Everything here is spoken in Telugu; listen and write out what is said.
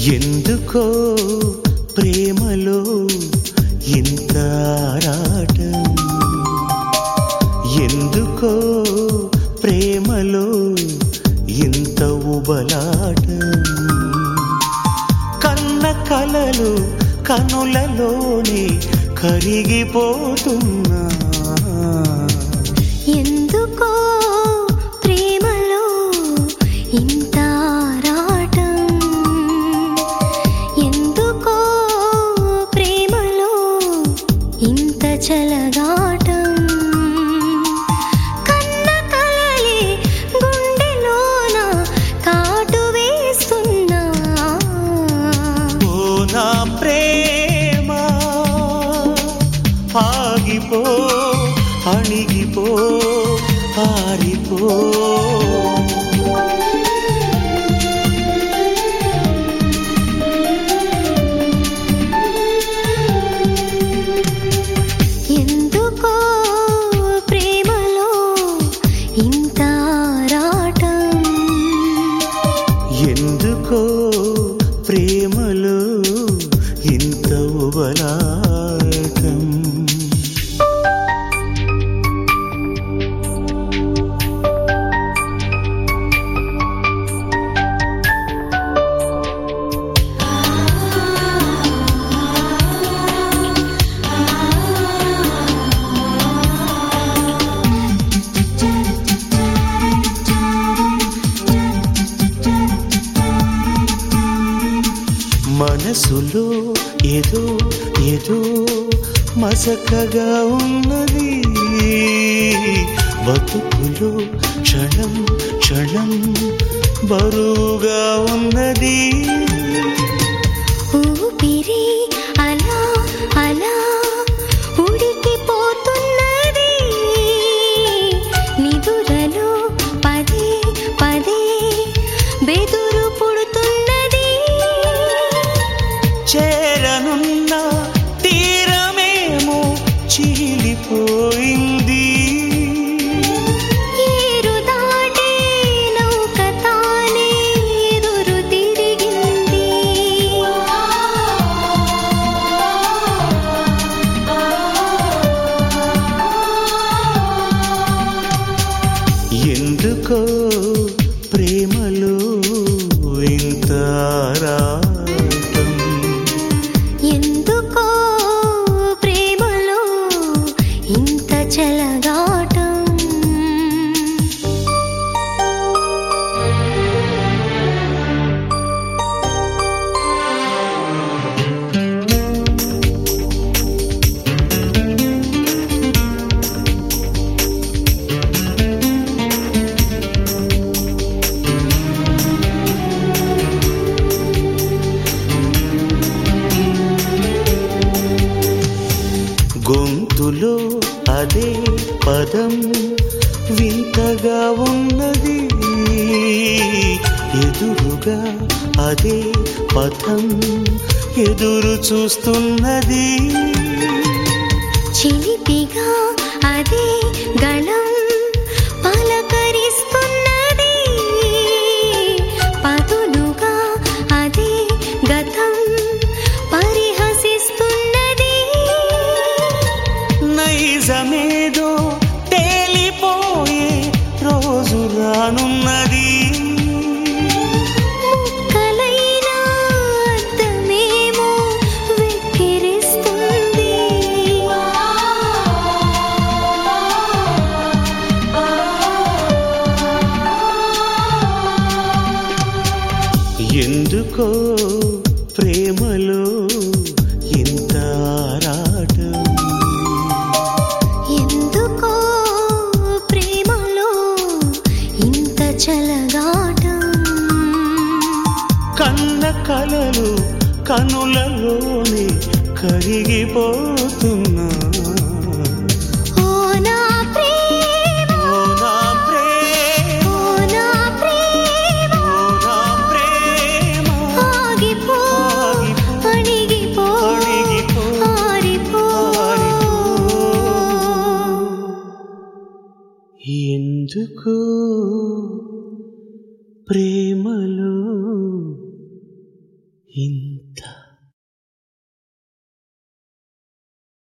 ఎందుకో ప్రేమలో ఇంత ఆరాటం ఎందుకో ప్రేమలో ఇంత ఉబలాటం కన్న కలలు కనులలోనే కరిగిపోతున్నా ఎందుకో ప్రేమలో ఇంత ఆరాటం ఎందుకో ప్రేమలో ఇంత చలగాటం కన్న కలలే గుండెలోన కాటు వేస్తున్నా ఓ నా ప్రేమ ఆగిపో అణిగిపో పారిపో ఎందుకో ప్రేమలో ఇంత ఆరాటం ఎందుకో ప్రేమలో ఇంత ఉబలాటం మనసులో ఏదో ఏదో మసకగా ఉన్నది బతుకులో క్షణం క్షణం బరువుగా ఉన్నది ఊపిరి అలా అలా ఉడికిపోతున్నది నిదురలో పదే పదే బెదురు పుడుతున్నది చేరనున్న తీరమేమో చీలిపోయింది ఏరు దాటి నౌక తానే ఎదురు తిరిగింది ఎందుకో ప్రేమలో ఇంత ఆరాటం ఎందుకో ప్రేమలో ఇంత చలగాటం గొంతులో అదే పదం వింతగా ఉన్నది ఎదురుగా అదే పథం ఎదురు చూస్తున్నది చిలిపిగా అదే గళం పలకరిస్తున్నది పదునుగా అదే గతం పరిహసిస్తున్నది నైజమేదో తేలిపోయే రోజు రానున్నది ముక్కలైన అద్దమేమో వెక్కిరిస్తుంది ఎందుకో ప్రేమలో ఇంత ఆరాటం ఎందుకో ప్రేమలో ఇంత చలగాటం కన్న కలలు కనులలోనే కరిగిపోతున్నా ఓ నా ప్రేమ ఓ నా ప్రేమ ఓ నా ప్రేమ ఓ నా ప్రేమ ఆగిపో అణిగిపో అణిగిపో, ఆరిపో ఎందుకు ప్రేమలో ఇంత